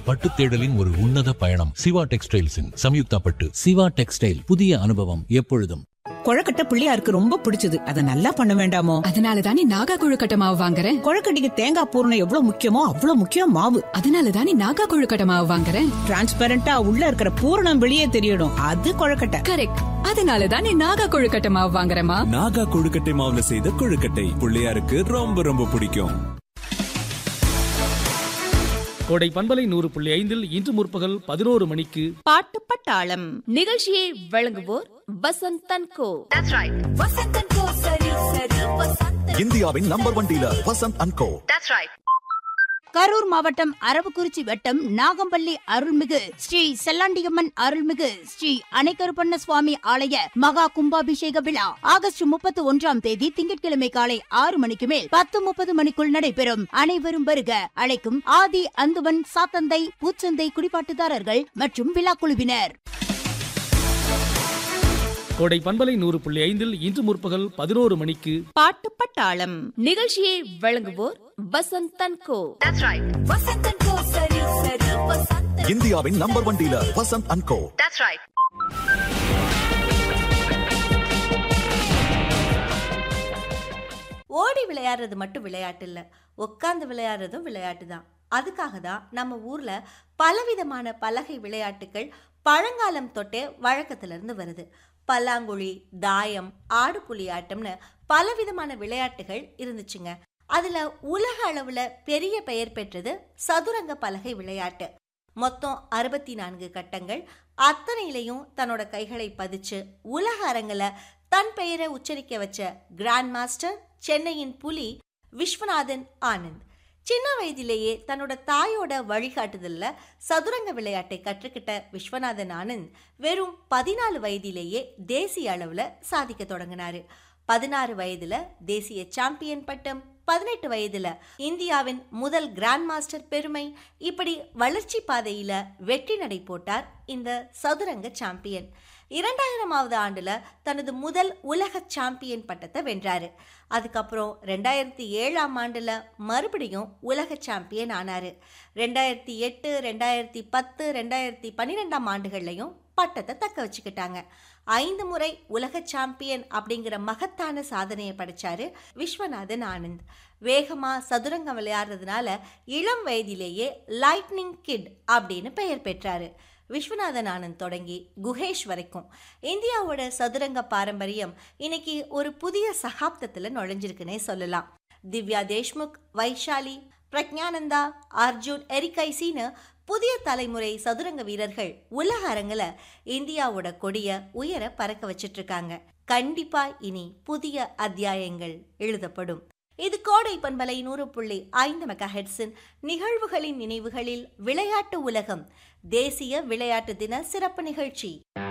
பட்டு தேடலின் ஒரு உன்னத பயணம் சிவா டெக்ஸ்டைல்ஸின் சம்யுக்தா பட்டு சிவா டெக்ஸ்டைல் புதிய அனுபவம் எப்பொழுதும் கொழக்கட்டை பிள்ளையாருக்கு ரொம்ப பிடிச்சது அத நல்லா பண்ண வேண்டாமோ அதனால தானே நாகா கொழுக்கட்டை மாவு வாங்குறேன் கொழக்கட்டைக்கு தேங்காய் பூரணம் எவ்வளவு முக்கியமோ அவ்வளவு முக்கியம் மாவு அதனால தானே நாகா கொழுக்கட்டை மாவு வாங்குறேன் டிரான்ஸ்பரண்டா உள்ள இருக்கிற பூரணம் வெளியே தெரியணும் அது கொழக்கட்டை கரெக்ட் அதனால தானே நாகா கொழுக்கட்டை மாவு வாங்குறேமா நாகா கொழுக்கட்டை மாவுல செய்த கொழுக்கட்டை பிள்ளையாருக்கு ரொம்ப ரொம்ப பிடிக்கும் கோடை பண்பலை நூறு புள்ளி ஐந்தில் இன்று முற்பகல் பதினோரு மணிக்கு பாட்டு பட்டாளம் நிகழ்ச்சியை வழங்குவோர் வசந்த் தன்கோ இந்தியாவின் number one dealer Vasanth and co Karur மாவட்டம் அரவக்குறிச்சி வட்டம் நாகம்பள்ளி அருள்மிகு ஸ்ரீ செல்லாண்டியம்மன் அருள்மிகு ஸ்ரீ அணைக்கருப்பண்ண சுவாமி ஆலய மகா கும்பாபிஷேக விழா ஆகஸ்ட் முப்பத்தி ஒன்றாம் தேதி திங்கட்கிழமை காலை ஆறு மணிக்கு மேல் பத்து முப்பது மணிக்குள் நடைபெறும் அனைவரும் வருக அழைக்கும் ஆதி அந்துவன் சாத்தந்தை பூச்சந்தை குடிபாட்டுதாரர்கள் மற்றும் விழா குழுவினர் கோடை பண்பலை நூறு புள்ளி ஐந்தில் இன்று முற்பகல் பதினோரு மணிக்கு பாட்டு பட்டாளம் நிகழ்ச்சியை வழங்குவோர் வசந்த் தன்கோ இந்தியாவின் number one dealer Vasanth and co ஓடி விளையாடுறது மட்டும் விளையாட்டு இல்லை உட்காந்து விளையாடுறதும் விளையாட்டு தான் அதுக்காக தான் நம்ம ஊர்ல பலவிதமான பலகை விளையாட்டுகள் பழங்காலம் தொட்டே வழக்கத்துல இருந்து வருது பல்லாங்குழி தாயம் ஆடுபுலி ஆட்டம்னு பலவிதமான விளையாட்டுகள் இருந்துச்சுங்க அதுல உலக அளவுல பெரிய பெயர் பெற்றது சதுரங்க பலகை விளையாட்டு மொத்தம் அறுபத்தி நான்கு கட்டங்கள் அத்தனையிலையும் தன்னோட கைகளை பதிச்சு உலக அரங்கில் தன் பெயரை உச்சரிக்க வச்ச கிராண்ட் மாஸ்டர் சென்னையின் புலி விஸ்வநாதன் ஆனந்த் சின்ன வயதிலேயே தன்னோட தாயோட வழிகாட்டுதல்ல சதுரங்க விளையாட்டை கற்றுக்கிட்ட விஸ்வநாதன் ஆனந்த் வெறும் பதினாலு வயதிலேயே தேசிய அளவுல சாதிக்க தொடங்கினாரு பதினாறு வயதுல தேசிய சாம்பியன் பட்டம் பதினெட்டு வயதுல இந்தியாவின் முதல் கிராண்ட் மாஸ்டர் பெருமை இப்படி வளர்ச்சி பாதையில வெற்றி நடை போட்டார் இந்த சதுரங்க சாம்பியன் இரண்டாயிரமாவது ஆண்டுல தனது முதல் உலக சாம்பியன் பட்டத்தை வென்றாரு அதுக்கப்புறம் ரெண்டாயிரத்தி ஏழாம் ஆண்டுல மறுபடியும் உலக சாம்பியன் ஆனாரு ரெண்டாயிரத்தி எட்டு ரெண்டாயிரத்தி பத்து ரெண்டாயிரத்தி பன்னிரெண்டாம் ஆண்டுகள்லையும் பட்டத்தை தக்க வச்சுக்கிட்டாங்க ஐந்து முறை உலக சாம்பியன் அப்படிங்கிற மகத்தான சாதனையை படைச்சாரு விஸ்வநாதன் ஆனந்த் வேகமா சதுரங்கம் விளையாடுறதுனால இளம் வயதிலேயே லைட்னிங் கிட் அப்படின்னு பெயர் பெற்றாரு விஸ்வநாதன் ஆனந்த் தொடங்கி குஹேஷ் வரைக்கும் இந்தியாவோட சதுரங்க பாரம்பரியம் இன்னைக்கு ஒரு புதிய சகாப்தத்துல நுழைஞ்சிருக்குன்னே சொல்லலாம் திவ்யா தேஷ்முக் வைஷாலி பிரக்ஞானந்தா அர்ஜுன் எரிகைசின்னு புதிய தலைமுறை சதுரங்க வீரர்கள் உலக அரங்கில் இந்தியாவோட கொடிய உயர பறக்க வச்சிட்டு இருக்காங்க கண்டிப்பா இனி புதிய அத்தியாயங்கள் எழுதப்படும் இது கோடை பண்பலை நூறு புள்ளி ஐந்து மெகா ஹெட்ஸின் நிகழ்வுகளின் நினைவுகளில் விளையாட்டு உலகம் தேசிய விளையாட்டு தின சிறப்பு நிகழ்ச்சி